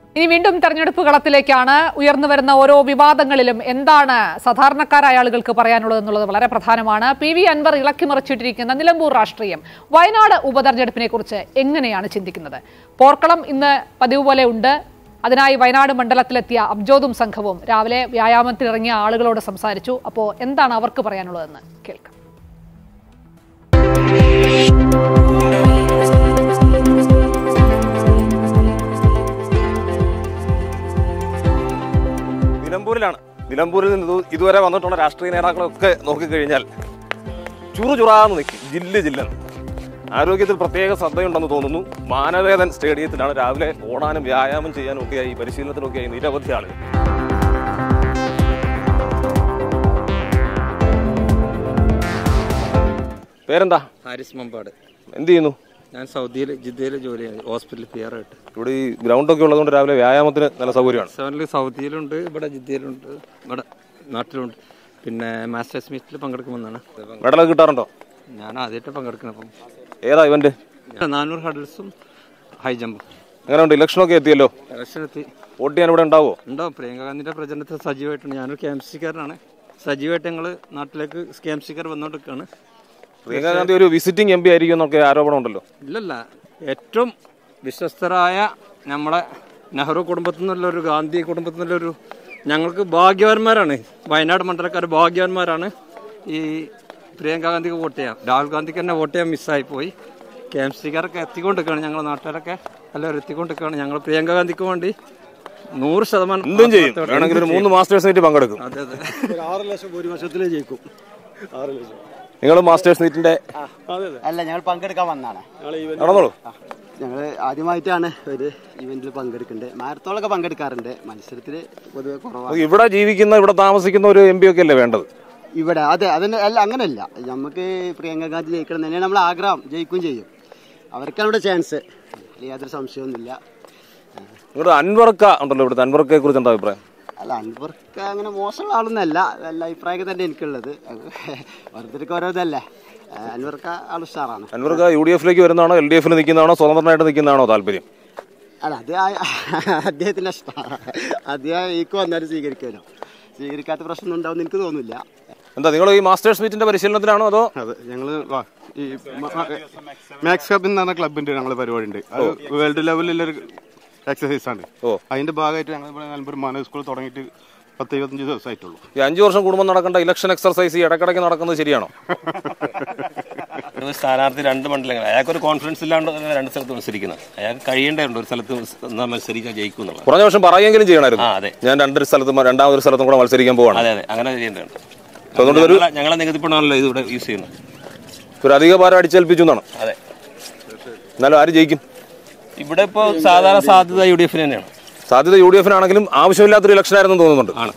ഇനി വീണ്ടും തെരഞ്ഞെടുപ്പ് കളത്തിലേക്കാണ് ഉയർന്നു വരുന്ന ഓരോ വിവാദങ്ങളിലും എന്താണ് സാധാരണക്കാരായ ആളുകൾക്ക് പറയാനുള്ളത് എന്നുള്ളത് വളരെ പ്രധാനമാണ് പി വി അൻവർ ഇളക്കിമറിച്ചിട്ടിരിക്കുന്ന നിലമ്പൂർ രാഷ്ട്രീയം വയനാട് ഉപതെരഞ്ഞെടുപ്പിനെ കുറിച്ച് എങ്ങനെയാണ് ചിന്തിക്കുന്നത് പോർക്കളം ഇന്ന് പതിവ് പോലെ ഉണ്ട് അതിനായി വയനാട് മണ്ഡലത്തിലെത്തിയ അബ്ജോദും സംഘവും രാവിലെ വ്യായാമത്തിനിറങ്ങിയ ആളുകളോട് സംസാരിച്ചു അപ്പോൾ എന്താണ് അവർക്ക് പറയാനുള്ളതെന്ന് കേൾക്കാം നിലമ്പൂരിലാണ് നിലമ്പൂരിൽ നിന്ന് ഇത് ഇതുവരെ വന്നിട്ടുള്ള രാഷ്ട്രീയ നേതാക്കളൊക്കെ നോക്കിക്കഴിഞ്ഞാൽ ചുറു ചുറാന്ന് നിൽക്കും ജില്ല ജില്ല ആരോഗ്യത്തിൽ പ്രത്യേക ശ്രദ്ധയുണ്ടെന്ന് തോന്നുന്നു മാനവേദൻ സ്റ്റേഡിയത്തിലാണ് രാവിലെ ഓടാനും വ്യായാമം ചെയ്യാനും ഒക്കെയായി പരിശീലനത്തിനൊക്കെയായി നിരവധി ആളുകൾ പേരെന്താ ഹാരിസ് മമ്പാട് എന്ത് ചെയ്യുന്നു ഞാൻ സൗദിയിൽ ജിദ്ദയിൽ ജോലി ചെയ്യുന്നു ഹോസ്പിറ്റലിൽ പിയർ ആയിട്ട് ഇവിടെ ഈ ഗ്രൗണ്ടൊക്കെ ഉള്ളതുകൊണ്ട് രാവിലെ വ്യായാമത്തിന് നല്ല സൗകര്യമാണ് സെവനിൽ സൗദിയിലുണ്ട് ഇവിടെ ജിദ്ദയിലുണ്ട് ഇവിടെ നാട്ടിലുണ്ട് പിന്നെ മാസ്റ്റേഴ്സ് മീറ്റിൽ പങ്കെടുക്കുമെന്നാണ് മെഡലൊക്കെ കിട്ടാറുണ്ടോ ഞാൻ ആദ്യമായിട്ട് പങ്കെടുക്കണം അപ്പം ഏതാ ഇവന്റ് നാനൂറ് ഹഡിൽസും ഹൈ ജമ്പും എങ്ങനെയുണ്ട് ഇലക്ഷനൊക്കെ എത്തിയല്ലോ ഇലക്ഷനെത്തി വോട്ട് ചെയ്യാൻ ഇവിടെ ഉണ്ടാവോ ഉണ്ടാവും പ്രിയങ്ക ഗാന്ധിയുടെ പ്രചരണത്തിൽ സജീവമായിട്ടുണ്ട് ഞാനൊരു കെ എം സിക്കാരനാണ് സജീവമായിട്ട് ഞങ്ങൾ നാട്ടിലേക്ക് കെ എം സിക്കാർ വന്നുകൊണ്ടിരിക്കുകയാണ് പ്രിയങ്ക ഗാന്ധി ഒരു വിസിറ്റിംഗ് എം പി ആയിരിക്കും എന്നൊക്കെ ആരോപണം ഉണ്ടല്ലോ ഇല്ലല്ല ഏറ്റവും വിശ്വസ്തരായ നമ്മളെ നെഹ്റു കുടുംബത്തിൽ നിന്നുള്ള ഒരു ഗാന്ധി കുടുംബത്തിൽ നിന്നുള്ളൊരു ഞങ്ങൾക്ക് ഭാഗ്യവാന്മാരാണ് വയനാട് മണ്ഡലക്കാർ ഭാഗ്യവാന്മാരാണ് ഈ പ്രിയങ്ക ഗാന്ധിക്ക് വോട്ട് ചെയ്യാം രാഹുൽ ഗാന്ധിക്ക് തന്നെ വോട്ട് ചെയ്യാൻ മിസ്സായി പോയി കെ എം സിക്കാരൊക്കെ എത്തിക്കൊണ്ടിരിക്കുകയാണ് ഞങ്ങൾ നാട്ടുകാരൊക്കെ എല്ലാവരും എത്തിക്കൊണ്ടിരിക്കുകയാണ് ഞങ്ങൾ പ്രിയങ്ക ഗാന്ധിക്ക് വേണ്ടി നൂറ് ശതമാനം എന്തും ചെയ്യും ആത്മാർത്ഥതയോടെ വേണമെങ്കിൽ ഒരു മൂന്ന് മാസ്റ്റേഴ്സ് മീറ്റ് പങ്കെടുക്കും അതെ അതെ ആറ് ലക്ഷം ഭൂരിപക്ഷത്തിൽ ജയിക്കും ആറ് ലക്ഷം നിങ്ങൾ മാസ്റ്റേഴ്സ് മീറ്റിന്റെ അല്ല ഞങ്ങൾ പങ്കെടുക്കാൻ വന്നതാണ് നടന്നോളൂ ഞങ്ങൾ ആദ്യമായിട്ടാണ് ഒരു ഇവന്റിൽ പങ്കെടുക്കേണ്ടത് മാരത്തോളൊക്കെ പങ്കെടുക്കാറുണ്ട് മത്സരത്തിൽ പൊതുവെ കുറവാണ് ഇവിടെ ജീവിക്കുന്ന ഇവിടെ താമസിക്കുന്ന ഒരു എം പി ഒക്കെ അല്ലേ വേണ്ടത് ഇവിടെ അതെ അതിന് അല്ല അങ്ങനെയല്ല നമുക്ക് പ്രിയങ്ക ഗാന്ധി ജയിക്കണം തന്നെയാണ് നമ്മൾ ആഗ്രഹം ജയിക്കുകയും ചെയ്യും അവർക്കാണ് ഇവിടെ ചാൻസ് യാതൊരു സംശയമൊന്നുമില്ല നിങ്ങളുടെ അൻവർക്ക ഉണ്ടല്ലോ ഇവിടുത്തെ അൻവർക്കയെ കുറിച്ച് എന്താ അഭിപ്രായം അല്ല അൻവർക്ക് അങ്ങനെ മോശമുള്ള ആളൊന്നല്ല നല്ല അഭിപ്രായമൊക്കെ തന്നെ എനിക്കുള്ളത് ഓരോരുത്തർക്ക് ഓരോതല്ലേ അൻവർക്ക് ആൾ ഉഷാറാണ് അൻവർക്ക യു ഡി എഫിലേക്ക് വരുന്നതാണോ എൽ ഡി എഫിൽ നിൽക്കുന്നതാണോ സ്വതന്ത്രനായിട്ട് നിൽക്കുന്നതാണോ താല്പര്യം അല്ല അത് ആ- അദ്ദേഹത്തിന്റെ ഇഷ്ടമാണ് അദ്ദേഹം ഈക്ക് വന്നാലും സ്വീകരിക്കുമല്ലോ സ്വീകരിക്കാത്ത പ്രശ്നം ഉണ്ടാവും എനിക്ക് തോന്നുന്നില്ല എന്താ നിങ്ങൾ ഈ മാസ്റ്റേഴ്സ് മീറ്റിന്റെ പരിശീലനത്തിലാണോ അതോ അതെ ഞങ്ങള് വാ, ഈ മാക്സ് ഹബ് എന്ന് പറഞ്ഞ ക്ലബിന്റെ ഞങ്ങളെ പരിപാടി ഉണ്ട് അത് വേൾഡ് ലെവലിലൊരു എക്സസൈസ് ആണ് ഓ. അതിന്റെ ഭാഗമായിട്ട് ഞങ്ങൾ ഇവിടെ നിലമ്പൂർ മാനവ സ്കൂൾ തുടങ്ങിയിട്ട് പത്ത് ഇരുപത്തഞ്ച് ദിവസമായിട്ടുള്ളൂ ഈ അഞ്ചു വർഷം കുടുംബം നടക്കേണ്ട ഇലക്ഷൻ എക്സർസൈസ് ഈ ഇടക്കിടയ്ക്ക് നടക്കുന്നത് ശരിയാണോ ഒരു സ്ഥാനാർത്ഥി രണ്ട് മണ്ഡലങ്ങൾ അയാൾക്ക് ഒരു കോൺഫിഡൻസ് ഇല്ലാണ്ട് തന്നെ രണ്ട് സ്ഥലത്ത് മത്സരിക്കുന്നത് അയാൾക്ക് കഴിയേണ്ടതുണ്ട് ഒരു സ്ഥലത്ത് എന്നാ മത്സരിക്കാൻ ജയിക്കും എന്നുള്ളത് കുറഞ്ഞ വർഷം പറയുമെങ്കിലും ചെയ്യണമായിരുന്നു ആ, അതെ. ഞാൻ രണ്ടൊരു സ്ഥലത്തും രണ്ടാമതൊരു സ്ഥലത്തും കൂടെ മത്സരിക്കാൻ പോവാണ് അതെ അതെ അങ്ങനെ ചെയ്യേണ്ടതുണ്ട് അപ്പൊ അതുകൊണ്ട് ഒരു ഞങ്ങളെ- ഞങ്ങളെ നികുതി പണമാണല്ലോ ഇത് ഇവിടെ യൂസ് ചെയ്യുന്നത് ഒരു അധിക ഭാരം അടിച്ചേൽപ്പിച്ചു എന്നാണ് അതെ എന്നാലും ആര് ജയിക്കും ഇവിടെ ഇപ്പോൾ സാധാരണ സാധ്യത യു ഡി എഫിന് തന്നെയാണ് സാധ്യത യു ഡി എഫിനാണെങ്കിലും ആവശ്യമില്ലാത്തൊരു ഇലക്ഷൻ ആയിരുന്നു തോന്നുന്നുണ്ട് ആണ്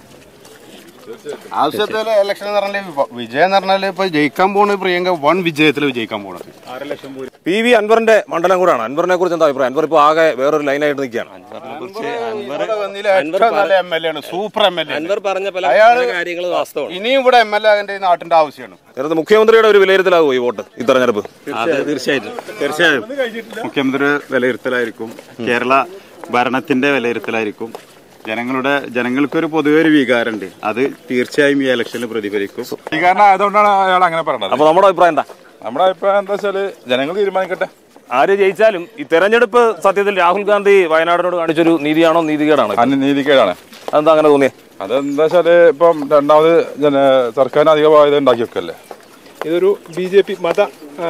ആവശ്യത്തിലെ ഇലക്ഷൻ എന്ന് പറഞ്ഞാൽ വിജയം എന്ന് പറഞ്ഞാൽ ഇപ്പൊ ജയിക്കാൻ പോണത് പ്രിയങ്ക വൺ വിജയത്തിൽ വിജയിക്കാൻ പോണത് പി വി അൻവറിന്റെ മണ്ഡലം കൂടാണ് അൻവറിനെ കുറിച്ച് എന്താ അഭിപ്രായം അൻവർ ഇപ്പോൾ ആകെ വേറൊരു ലൈനായിട്ട് നിൽക്കുകയാണ് അൻവറിനെ കുറിച്ച് അൻവർ ഏറ്റവും നല്ല എം എൽ എ ആണ് super M L A Anvar പറഞ്ഞ പല അയാള് പല കാര്യങ്ങൾ വാസ്തവമാണ് ഇനിയും ഇവിടെ എം എൽ എ ആകേണ്ട ഈ നാട്ടിന്റെ ആവശ്യമാണ് നേരത്തെ മുഖ്യമന്ത്രിയുടെ ഒരു വിലയിരുത്തലാകുമോ ഈ വോട്ട് ഈ തെരഞ്ഞെടുപ്പ് അതെ തീർച്ചയായിട്ടും തീർച്ചയായും മുഖ്യമന്ത്രി വിലയിരുത്തലായിരിക്കും കേരള ഭരണത്തിന്റെ വിലയിരുത്തലായിരിക്കും ജനങ്ങളുടെ ജനങ്ങൾക്കൊരു പൊതുവെ ഒരു വികാരമുണ്ട് അത് തീർച്ചയായും ഈ ഇലക്ഷനിൽ പ്രതിഫലിക്കും കാരണം ആയതുകൊണ്ടാണ് അയാൾ അങ്ങനെ പറഞ്ഞത് അപ്പൊ നമ്മുടെ അഭിപ്രായം എന്താ നമ്മുടെ അഭിപ്രായം എന്താ വെച്ചാല് ജനങ്ങൾ തീരുമാനിക്കട്ടെ ആര് ജയിച്ചാലും ഈ തെരഞ്ഞെടുപ്പ് സത്യത്തിൽ രാഹുൽ ഗാന്ധി വയനാടിനോട് കാണിച്ചൊരു നീതിയാണോ നീതികേടാണോ അന്ന് നീതിക്കേടാണ് അതെന്താ അങ്ങനെ തോന്നിയേ അതെന്താ വെച്ചാല് ഇപ്പം രണ്ടാമത് ജന സർക്കാരിന് അധിക ബാധ്യത ഉണ്ടാക്കി വെക്കല്ലേ ഇതൊരു ബി ജെ പി മത ആ,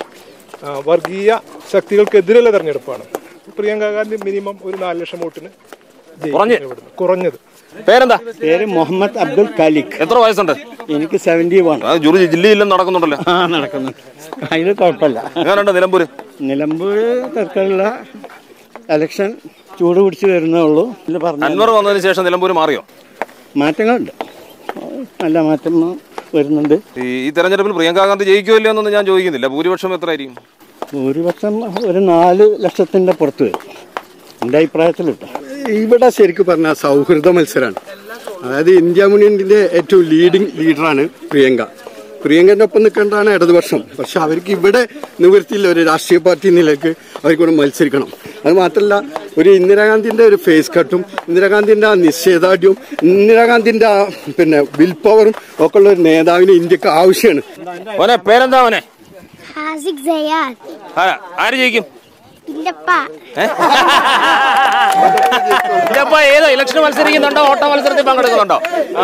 ആ, വർഗീയ ശക്തികൾക്കെതിരെയുള്ള തെരഞ്ഞെടുപ്പാണ് പ്രിയങ്ക ഗാന്ധി മിനിമം ഒരു നാല് ലക്ഷം വോട്ടിന് ജയിക്കും കുറഞ്ഞ്? ഇവിടുന്ന്. കുറഞ്ഞത് പേരെന്താ പേര് മുഹമ്മദ് അബ്ദുൽ ഖാലിഖ് എത്ര വയസ്സുണ്ട് എനിക്ക് സെവൻറ്റി വൺ ആ ജുറി ജില്ലയിലും നടക്കുന്നുണ്ടല്ലോ ആ നടക്കുന്നു അതിന് കുഴപ്പമില്ല എങ്ങനെയുണ്ട് നിലമ്പൂര് നിലമ്പൂർ തർക്കമുള്ള ഇലക്ഷൻ ചൂട് പിടിച്ച് വരുന്നേ ഉള്ളൂ ഇതിൽ പറഞ്ഞ അൻവർ വന്നതിന് ശേഷം നിലമ്പൂര് മാറിയോ മാറ്റങ്ങളുണ്ട് നല്ല മാറ്റം വരുന്നുണ്ട് ഈ ഈ തെരഞ്ഞെടുപ്പിൽ പ്രിയങ്ക ഗാന്ധി ജയിക്കുമല്ലോ എന്നൊന്നും ഞാൻ ചോദിക്കുന്നില്ല ഭൂരിപക്ഷം എത്രയായിരിക്കും ഭൂരിപക്ഷം ഒരു നാല് ലക്ഷത്തിന്റെ പുറത്ത് വരും എൻ്റെ അഭിപ്രായത്തിൽ കിട്ടും ഇവിടെ ശരിക്കും പറഞ്ഞാൽ സൗഹൃദ മത്സരമാണ് അതായത് ഇന്ത്യ മുന്നണിന്റെ ഏറ്റവും ലീഡിംഗ് ലീഡറാണ് പ്രിയങ്ക പ്രിയങ്കന്റെ ഒപ്പം നിൽക്കേണ്ടതാണ് ഇടതുപക്ഷം പക്ഷെ അവർക്ക് ഇവിടെ നിവൃത്തിയില്ല ഒരു രാഷ്ട്രീയ പാർട്ടി നിലയ്ക്ക് അവർക്ക് ഇവിടെ മത്സരിക്കണം അത് മാത്രമല്ല ഒരു ഇന്ദിരാഗാന്ധിന്റെ ഒരു ഫേസ് കട്ടും ഇന്ദിരാഗാന്ധിന്റെ ആ നിശ്ചയദാർഢ്യവും ഇന്ദിരാഗാന്ധിന്റെ ആ പിന്നെ വിൽ പവറും ഒക്കെ ഉള്ള ഒരു നേതാവിന് ഇന്ത്യക്ക് ആവശ്യമാണ് മോനെ പേരെന്താ മോനെ ഹാസിക് സയാൻ ആരാ ആര് ജയിക്കും ഇല്ലപ്പ ഇതപ്പോ ഏതോ ഇലക്ഷൻ മത്സരിക്കുന്നുണ്ടോ ഓട്ട മത്സരത്തിൽ പങ്കെടുക്കുന്നുണ്ടോ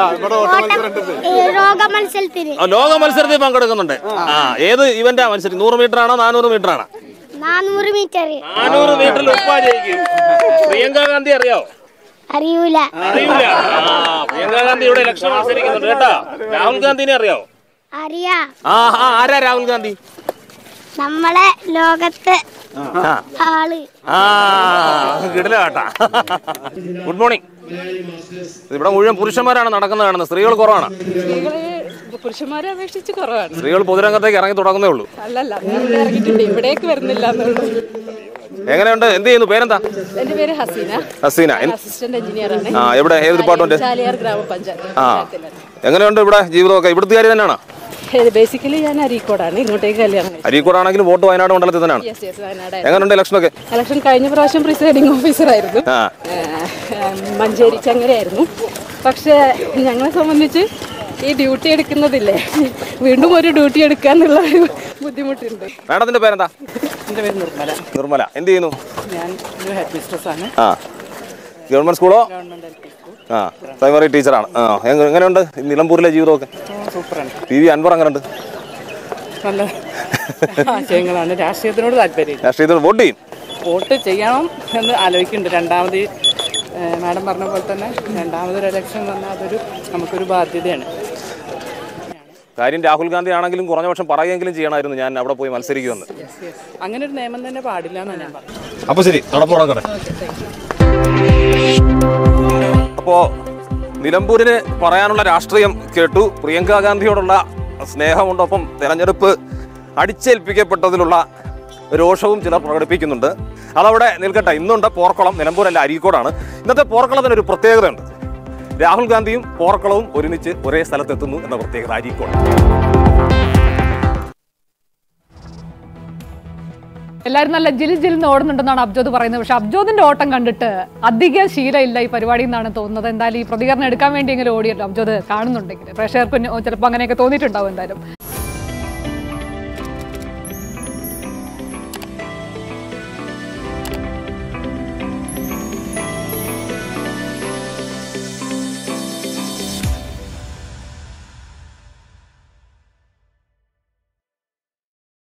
രോഗ മത്സരത്തിന് ആ, ലോക മത്സരത്തിൽ പങ്കെടുക്കുന്നുണ്ട് ആ ഏത് ഇവന്റാ മത്സരം നൂറ് മീറ്റർ ആണോ നാനൂറ് മീറ്റർ ആണോ നാനൂറ് മീറ്റർ നാനൂറ് മീറ്ററിൽ ഉപ്പ ജയിക്കും പ്രിയങ്ക ഗാന്ധി അറിയാവോ അറിയൂല അറിയില്ല ആ പ്രിയങ്ക ഗാന്ധി ഇവിടെ ഇലക്ഷൻ മത്സരിക്കുന്നുണ്ട് കേട്ടോ രാഹുൽ ഗാന്ധിനെ അറിയാവോ അറിയാ ആ ആ ആരാ രാഹുൽ ഗാന്ധി നമ്മളെ ലോകത്തെ ആ ആള് ആ കിടില കേട്ടാ ഗുഡ് മോർണിംഗ് ഇവിടെ മുഴുവൻ പുരുഷന്മാരാണ് നടക്കുന്നത് കാണുന്നത് സ്ത്രീകൾ കുറവാണ് പുരുഷന്മാരെ അപേക്ഷിച്ച് കുറവാണ് സ്ത്രീകൾ പൊതുരംഗത്തേക്ക് ഇറങ്ങി തുടങ്ങുന്നേ ഉള്ളൂ അല്ലല്ല നേരത്തെ ഇറങ്ങിയിട്ടുണ്ട് ഇവിടേക്ക് വരുന്നില്ല എന്നുള്ളൂ എങ്ങനെയുണ്ട് എന്ത് ചെയ്യുന്നു പേരെന്താ എന്റെ പേര് ഹസീന ഹസീന എൻ- അസിസ്റ്റന്റ് എഞ്ചിനീയർ ആണ് ആ എവിടെ ഏത് ഡിപ്പാർട്ട്മെന്റ് ചാലിയാർ ഗ്രാമപഞ്ചായത്ത് ആ എങ്ങനെയുണ്ട് ഇവിടെ ജീവിതമൊക്കെ ഇവിടുത്തെ തന്നെയാണോ ബേസിക്കലി ഞാൻ അരീക്കോടാണ് ഇങ്ങോട്ടേക്ക് കല്യാണം കഴിച്ചത് അരീക്കോടാണെങ്കിലും വോട്ട് വയനാട് മണ്ഡലത്തിൽ തന്നെയാണ് യെസ് യെസ് വയനാട് എങ്ങനെയുണ്ട് ഇലക്ഷനൊക്കെ ഇലക്ഷൻ കഴിഞ്ഞ പ്രാവശ്യം പ്രിസൈഡിംഗ് ഓഫീസർ ആയിരുന്നു ആ ഏഹ്, മഞ്ചേരി ചങ്ങരയായിരുന്നു പക്ഷേ ഞങ്ങളെ സംബന്ധിച്ച് ഈ ഡ്യൂട്ടി എടുക്കുന്നതില്ലേ വീണ്ടും ഒരു ഡ്യൂട്ടി എടുക്കാന്നുള്ള ഒരു ബുദ്ധിമുട്ടുണ്ട് മാഡത്തിന്റെ പേരെന്താ എൻ്റെ പേര് നിർമ്മല നിർമ്മല എന്ത് ചെയ്യുന്നു ഞാൻ ഒരു ഹെഡ് മിസ്ട്രസ് ആണ് ആ ഗവൺമെന്റ് സ്കൂളോ ആ പ്രൈമറി ടീച്ചറാണ് ആ എങ്ങ- എങ്ങനെയുണ്ട് ഈ നിലമ്പൂരിലെ ജീവിതമൊക്കെ സൂപ്പറാണ് പി വി അൻവർ എങ്ങനെയുണ്ട് നല്ല ആശയങ്ങളാണ് രാഷ്ട്രീയത്തിനോട് താല്പര്യം രാഷ്ട്രീയത്തിൽ വോട്ട് ചെയ്യും വോട്ട് ചെയ്യണം എന്ന് ആലോചിക്കുന്നുണ്ട് രണ്ടാമത് ഏഹ്, മാഡം പറഞ്ഞ പോലെ തന്നെ രണ്ടാമതൊരു ഇലക്ഷൻ വന്നാൽ അതൊരു നമുക്കൊരു ബാധ്യതയാണ് കാര്യം രാഹുൽ ഗാന്ധി ആണെങ്കിലും കുറഞ്ഞ പക്ഷം പറയുകയെങ്കിലും ചെയ്യണമായിരുന്നു ഞാൻ അവിടെ പോയി മത്സരിക്കുമെന്ന് അങ്ങനെ ഒരു നിയമം തന്നെ പാടില്ല എന്നാണ് ഞാൻ പറഞ്ഞത് അപ്പൊ ശരി നടപ്പ് തുടങ്ങട്ടെ അപ്പോ നിലമ്പൂരിന് പറയാനുള്ള രാഷ്ട്രീയം കേട്ടു പ്രിയങ്ക ഗാന്ധിയോടുള്ള സ്നേഹമുണ്ടൊപ്പം തെരഞ്ഞെടുപ്പ് അടിച്ചേൽപ്പിക്കപ്പെട്ടതിലുള്ള രോഷവും ചിലർ പ്രകടിപ്പിക്കുന്നുണ്ട് അതവിടെ നിൽക്കട്ടെ ഇന്നുണ്ട് പോർക്കുളം നിലമ്പൂരല്ല അരീക്കോടാണ് ഇന്നത്തെ പോർക്കുളത്തിന് ഒരു പ്രത്യേകതയുണ്ട് രാഹുൽ ഗാന്ധിയും പോർക്കുളവും ഒരുമിച്ച് ഒരേ സ്ഥലത്തെത്തുന്നു എന്ന പ്രത്യേകത അരീക്കോട് എല്ലാവരും നല്ല ജിൽ ജിൽ എന്ന് ഓടുന്നുണ്ടെന്നാണ് അബ്ജോദ് പറയുന്നത് പക്ഷെ അബ്ജോദിന്റെ ഓട്ടം കണ്ടിട്ട് അധികം ശീലമില്ല ഈ പരിപാടി എന്നാണ് തോന്നുന്നത് എന്തായാലും ഈ പ്രതികരണം എടുക്കാൻ വേണ്ടിയെങ്കിലും ഓടിയല്ലോ അബ്ജോദ് കാണുന്നുണ്ടെങ്കിൽ പ്രേക്ഷകർക്ക് ചിലപ്പോൾ അങ്ങനെയൊക്കെ തോന്നിയിട്ടുണ്ടാവും എന്തായാലും